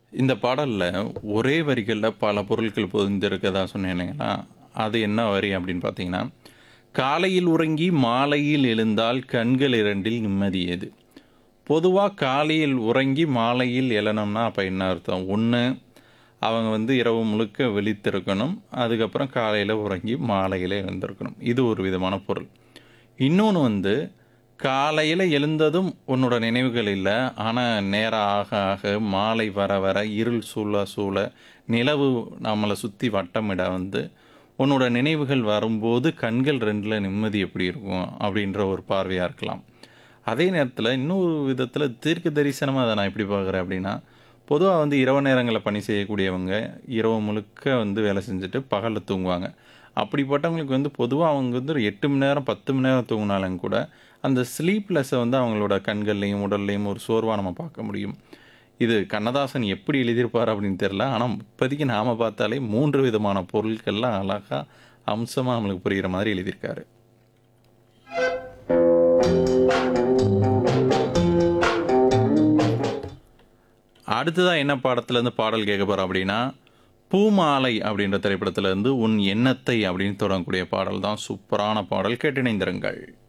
இந்த பாடல்ல ஒரே வரிகள்ல பல பொருட்கள் பொதிந்திருக்கதா சொன்னேன் இல்லைங்களா? அது என்ன வரி அப்படின்னு பார்த்தீங்கன்னா, "காலையில் உறங்கி மாலையில் எழுந்தால் கண்கள் இரண்டில் நிம்மதி ஏது?" பொதுவா காலையில் உறங்கி மாலையில் எழணும்னா அப்ப என்ன அர்த்தம்? ஒண்ணு அவங்க வந்து இரவு முழுக்க விழித்திருக்கணும். அதுக்கப்புறம் காலையில உறங்கி மாலையில எழுந்திருக்கணும். இது ஒரு விதமான பொருள். இன்னொன்னு வந்து காலையில எழுந்ததும் உன்னோட நினைவுகள் இல்ல. ஆனா நேரம் ஆக ஆக மாலை வர வர இருள் சூழ சூழ நிலவு நம்மள சுத்தி வட்டமிட வந்து உன்னோட நினைவுகள் வரும்போது கண்கள் 2ல நிம்மதி எப்படி இருக்கும்? அப்படின்ற ஒரு பார்வையா இருக்கலாம். அதே நேரத்தில இன்னொரு விதத்தில தீர்க்க தரிசனமா அத நான் எப்படி பார்க்குறேன் அப்படின்னா, பொதுவா வந்து இரவு நேரங்கள்ல பணி செய்யக்கூடியவங்க இரவு முழுக்க வந்து வேலை செஞ்சுட்டு பகல்ல தூங்குவாங்க. அப்படிப்பட்டவங்களுக்கு வந்து பொதுவா அவங்க வந்து ஒரு 8 மணி நேரம், 10 மணி நேரம் தூங்குனாலும் கூட, அந்த ஸ்லீப்லெஸ்ஸ வந்து அவங்களோட கண்கள்லயும், உடல்லயும் ஒரு சோர்வா நம்ம பார்க்க முடியும். இது கண்ணதாசன் எப்படி எழுதியிருப்பார் அப்படின்னு தெரியல. ஆனா இப்போதைக்கு நாம பார்த்தாலே 3 விதமான பொருட்கள்லாம் அழகா அம்சமா நம்மளுக்கு புரியிற மாதிரி எழுதியிருக்காரு. அடுத்ததா என்ன படத்துலேருந்து பாடல் கேட்க போறோம் அப்படின்னா, "பூமாலை" அப்படின்ற திரைப்படத்திலேருந்து "உன் எண்ணத்தை" அப்படின்னு தொடங்கக்கூடிய பாடல் தான் சூப்பரான பாடல். கேட்டு இணைந்திருங்கள்.